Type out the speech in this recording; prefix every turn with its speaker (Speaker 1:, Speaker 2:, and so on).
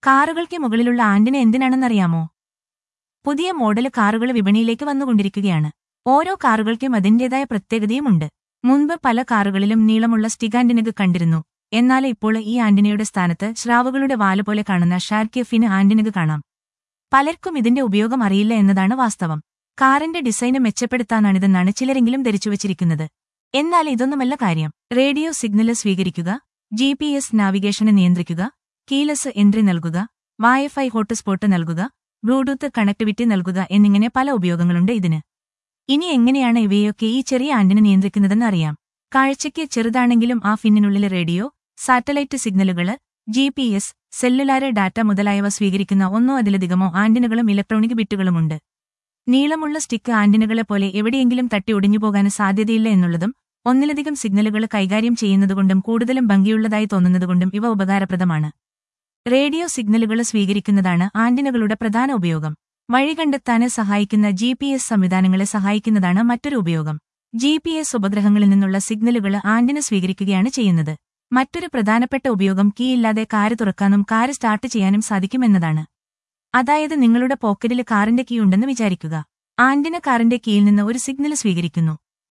Speaker 1: കാറുകൾക്ക് മുകളിലുള്ള ആന്റിന എന്തിനാണെന്നറിയാമോ പുതിയ മോഡല് കാറുകൾ വിപണിയിലേക്ക് വന്നുകൊണ്ടിരിക്കുകയാണ് ഓരോ കാറുകൾക്കും അതിന്റേതായ പ്രത്യേകതയുമുണ്ട് മുൻപ് പല കാറുകളിലും നീളമുള്ള സ്റ്റിക് ആന്റിനകൾ കണ്ടിരുന്നു എന്നാൽ ഇപ്പോൾ ഈ ആന്റിനയുടെ സ്ഥാനത്ത് ശ്രാവുകളുടെ വാല് പോലെ കാണുന്ന ഷാർക്കിയ ഫിന് ആന്റിനകൾ കാണാം പലർക്കും ഇതിന്റെ ഉപയോഗം അറിയില്ല എന്നതാണ് വാസ്തവം കാറിന്റെ ഡിസൈന് മെച്ചപ്പെടുത്താനാണിതെന്നാണ് ചിലരെങ്കിലും ധരിച്ചുവച്ചിരിക്കുന്നത് എന്നാൽ ഇതൊന്നുമല്ല കാര്യം റേഡിയോ സിഗ്നല് സ്വീകരിക്കുക ജി പി എസ് നാവിഗേഷനെ നിയന്ത്രിക്കുക കീലസ് എൻട്രി നൽകുക വൈഫൈ ഹോട്ട്സ്പോട്ട് നൽകുക ബ്ലൂടൂത്ത് കണക്ടിവിറ്റി നൽകുക എന്നിങ്ങനെ പല ഉപയോഗങ്ങളുണ്ട് ഇതിന് ഇനി എങ്ങനെയാണ് ഇവയൊക്കെ ഈ ചെറിയ ആന്റിന നിയന്ത്രിക്കുന്നതെന്ന് അറിയാം കാഴ്ചയ്ക്ക് ചെറുതാണെങ്കിലും ആ ഫിന്നിനുള്ളിലെ റേഡിയോ സാറ്റലൈറ്റ് സിഗ്നലുകള് G P S cellular data മുതലായവ സ്വീകരിക്കുന്ന ഒന്നോ അതിലധികമോ ആന്റിനകളും ഇലക്ട്രോണിക് ബിറ്റുകളുമുണ്ട് നീളമുള്ള സ്റ്റിക്ക് ആന്റിനകളെ പോലെ എവിടെയെങ്കിലും തട്ടി ഒടിഞ്ഞുപോകാൻ സാധ്യതയില്ല എന്നുള്ളതും ഒന്നിലധികം സിഗ്നലുകൾ കൈകാര്യം ചെയ്യുന്നതുകൊണ്ടും കൂടുതലും ഭംഗിയുള്ളതായി തോന്നുന്നതുകൊണ്ടും ഇവ ഉപകാരപ്രദമാണ് റേഡിയോ സിഗ്നലുകൾ സ്വീകരിക്കുന്നതാണ് ആന്റിനകളുടെ പ്രധാന ഉപയോഗം വഴി കണ്ടെത്താന് സഹായിക്കുന്ന ജി പി എസ് സംവിധാനങ്ങളെ സഹായിക്കുന്നതാണ് മറ്റൊരു ഉപയോഗം ജി പി എസ് ഉപഗ്രഹങ്ങളിൽ നിന്നുള്ള സിഗ്നലുകൾ ആന്റിന സ്വീകരിക്കുകയാണ് ചെയ്യുന്നത് മറ്റൊരു പ്രധാനപ്പെട്ട ഉപയോഗം കീ ഇല്ലാതെ കാര് തുറക്കാനും കാര് സ്റ്റാർട്ട് ചെയ്യാനും സാധിക്കുമെന്നതാണ് അതായത് നിങ്ങളുടെ പോക്കറ്റിൽ കാറിന്റെ കീ ഉണ്ടെന്ന് വിചാരിക്കുക ആന്റിന കാറിന്റെ കീയിൽ നിന്ന് ഒരു സിഗ്നൽ സ്വീകരിക്കുന്നു